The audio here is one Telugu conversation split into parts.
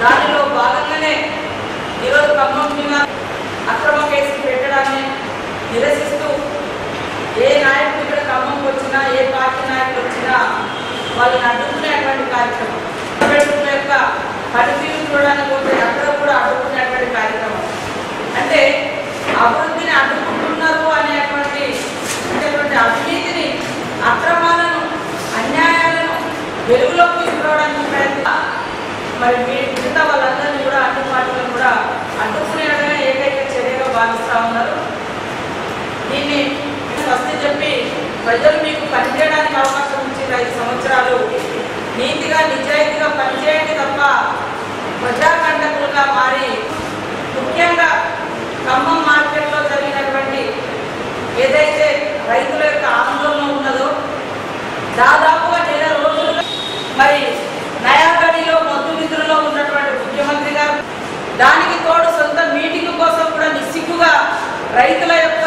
దానిలో భాగంగానే ఈరోజు ఖమ్మం మీద అక్రమ కేసు పెట్టడాన్ని నిరసిస్తూ ఏ నాయకుడు ఇక్కడ ఖమ్మంకి వచ్చినా ఏ పార్టీ నాయకుడు వచ్చినా వాళ్ళని అడ్డుకునేటువంటి కార్యక్రమం అంబేద్కర్ యొక్క పనితీరు చూడడానికి పోతే అక్కడ కూడా అడ్డుకునేటువంటి కార్యక్రమం అంటే అభివృద్ధిని అడ్డుకుంటున్నారు అనేటువంటి అనేటువంటి అవినీతిని అక్రమాలను అన్యాయాలను వెలుగులోకి తీసుకురావడానికి ప్రయత్నం మరి మీ మిగతా వాళ్ళందరినీ కూడా అన్ని పార్టీలను కూడా అడ్డుకునేయడమే ఏకైక చర్యగా భావిస్తూ ఉన్నారు దీన్ని ఫస్ట్ చెప్పి ప్రజలు మీకు పనిచేయడానికి అవకాశం ఇచ్చిన ఐదు సంవత్సరాలు నీతిగా నిజాయితీగా పనిచేయండి తప్ప ప్రజాకంటకులుగా మారి ముఖ్యంగా ఖమ్మం మార్కెట్లో జరిగినటువంటి ఏదైతే రైతుల యొక్క ఆందోళన ఉన్నదో దాదాపుగా నెల రోజులుగా మరి నయాగడిలో మొద్దు నిధులలో ఉన్నటువంటి ముఖ్యమంత్రి గారు దానికి తోడు సొంత మీటింగ్ కోసం కూడా నిస్సిగ్గుగా రైతుల యొక్క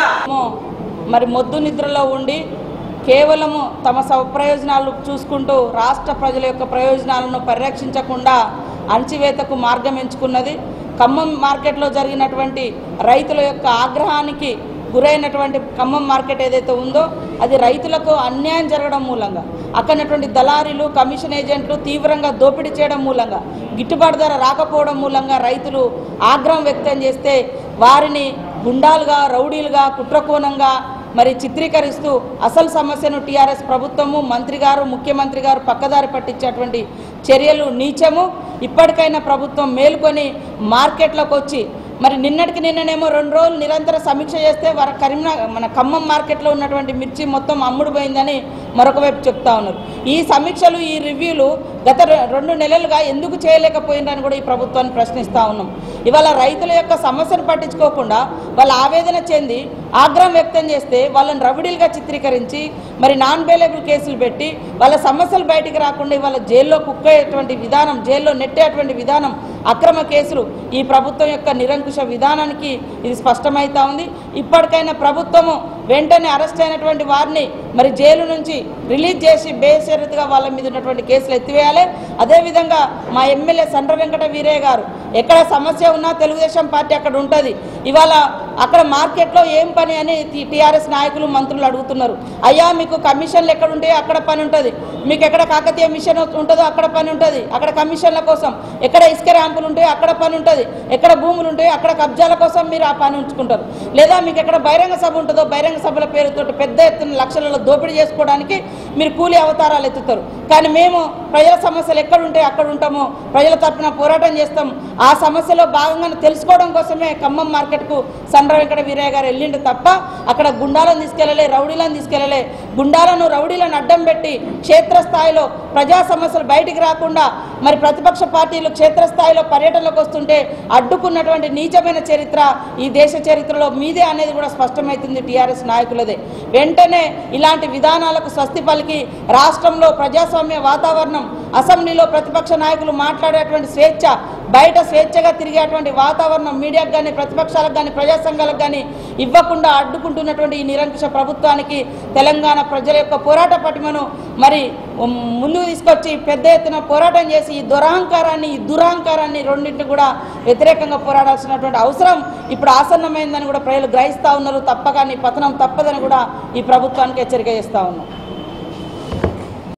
మరి మొద్దు నిద్రలో ఉండి కేవలము తమ స్వప్రయోజనాలు చూసుకుంటూ రాష్ట్ర ప్రజల యొక్క ప్రయోజనాలను పరిరక్షించకుండా అణచివేతకు మార్గం ఎంచుకున్నది ఖమ్మం మార్కెట్లో జరిగినటువంటి రైతుల యొక్క ఆగ్రహానికి గురైనటువంటి ఖమ్మం మార్కెట్ ఏదైతే ఉందో అది రైతులకు అన్యాయం జరగడం మూలంగా అక్కడటువంటి దళారీలు కమిషన్ ఏజెంట్లు తీవ్రంగా దోపిడీ చేయడం మూలంగా గిట్టుబాటు ధర రాకపోవడం మూలంగా రైతులు ఆగ్రహం వ్యక్తం చేస్తే వారిని గుండాలుగా రౌడీలుగా కుట్రకోణంగా మరి చిత్రీకరిస్తూ అసలు సమస్యను టీఆర్ఎస్ ప్రభుత్వము మంత్రి గారు ముఖ్యమంత్రి గారు పక్కదారి పట్టించేటువంటి చర్యలు నీచము ఇప్పటికైనా ప్రభుత్వం మేలుకొని మార్కెట్లోకి వచ్చి మరి నిన్నటికి నిన్ననేమో రెండు రోజులు నిరంతర సమీక్ష చేస్తే వారి కరీంనగర్ మన ఖమ్మం మార్కెట్లో ఉన్నటువంటి మిర్చి మొత్తం అమ్ముడు పోయిందని మరొక వైపు చెప్తా ఉన్నారు ఈ సమీక్షలు ఈ రివ్యూలు గత రె- రెండు నెలలుగా ఎందుకు చేయలేకపోయిందని కూడా ఈ ప్రభుత్వాన్ని ప్రశ్నిస్తూ ఉన్నాం ఇవాళ రైతుల యొక్క సమస్యను పట్టించుకోకుండా వాళ్ళ ఆవేదన చెంది ఆగ్రహం వ్యక్తం చేస్తే వాళ్ళని రవిడీలుగా చిత్రీకరించి మరి నాన్ బెయిలబుల్ కేసులు పెట్టి వాళ్ళ సమస్యలు బయటికి రాకుండా ఇవాళ జైల్లో కుక్కేటువంటి విధానం జైల్లో నెట్టేటువంటి విధానం అక్రమ కేసులు ఈ ప్రభుత్వం యొక్క నిరంకుశ విధానానికి ఇది స్పష్టమవుతా ఉంది ఇప్పటికైనా ప్రభుత్వము వెంటనే అరెస్ట్ అయినటువంటి వారిని మరి జైలు నుంచి రిలీజ్ చేసి బేషరతుగా వాళ్ళ మీద ఉన్నటువంటి కేసులు ఎత్తివేయాలి అదేవిధంగా మా ఎమ్మెల్యే సండ్ర వెంకట వీరయ్య గారు ఎక్కడ సమస్య ఉన్నా తెలుగుదేశం పార్టీ అక్కడ ఉంటుంది ఇవాళ అక్కడ మార్కెట్లో ఏం పని అని టీఆర్ఎస్ నాయకులు మంత్రులు అడుగుతున్నారు అయ్యా మీకు కమిషన్లు ఎక్కడ ఉంటాయో అక్కడ పని ఉంటుంది మీకు ఎక్కడ కాకతీయ మిషన్ ఉంటుందో అక్కడ పని ఉంటుంది అక్కడ కమిషన్ల కోసం ఎక్కడ ఇసుక ర్యాంపులు ఉంటాయో అక్కడ పని ఉంటుంది ఎక్కడ భూములు ఉంటాయో అక్కడ కబ్జాల కోసం మీరు ఆ పని ఉంచుకుంటారు లేదా మీకు ఎక్కడ బహిరంగ సభ ఉంటుందో బహిరంగ సభల పేరుతో పెద్ద ఎత్తున లక్షలలో దోపిడీ చేసుకోవడానికి మీరు కూలి అవతారాలు ఎత్తుతారు కానీ మేము ప్రజల సమస్యలు ఎక్కడ ఉంటాయో అక్కడ ఉంటాము ప్రజల తరపున పోరాటం చేస్తాం ఆ సమస్యలో భాగంగా తెలుసుకోవడం కోసమే ఖమ్మం మార్కెట్కు సండ్ర వెంకట వీరయ్య గారు వెళ్ళిండు తప్ప అక్కడ గుండాలను తీసుకెళ్ళలే రౌడీలను తీసుకెళ్ళలే గుండాలను రౌడీలను అడ్డం పెట్టి క్షేత్రస్థాయిలో ప్రజా సమస్యలు బయటికి రాకుండా మరి ప్రతిపక్ష పార్టీలు క్షేత్రస్థాయిలో పర్యటనలకు వస్తుంటే అడ్డుకున్నటువంటి నీచమైన చరిత్ర ఈ దేశ చరిత్రలో మీదే అనేది కూడా స్పష్టమవుతుంది టీఆర్ఎస్ నాయకులదే వెంటనే ఇలాంటి విధానాలకు స్వస్తి పలికి రాష్ట్రంలో ప్రజాస్వామ్య వాతావరణం అసెంబ్లీలో ప్రతిపక్ష నాయకులు మాట్లాడేటువంటి స్వేచ్ఛ బయట స్వేచ్ఛగా తిరిగేటువంటి వాతావరణం మీడియాకు కానీ ప్రతిపక్షాలకు కానీ ప్రజా సంఘాలకు కానీ ఇవ్వకుండా అడ్డుకుంటున్నటువంటి ఈ నిరంకుశ ప్రభుత్వానికి తెలంగాణ ప్రజల యొక్క పోరాట పటిమను మరి ఉమ్, ముందుకు తీసుకొచ్చి పెద్ద ఎత్తున పోరాటం చేసి ఈ దురహంకారాన్ని ఈ దురహంకారాన్ని రెండింటిని కూడా వ్యతిరేకంగా పోరాడాల్సినటువంటి అవసరం ఇప్పుడు ఆసన్నమైందని కూడా ప్రజలు గ్రహిస్తూ ఉన్నారు తప్పక నీ పతనం తప్పదని కూడా ఈ ప్రభుత్వానికి హెచ్చరిక చేస్తూ ఉన్నాం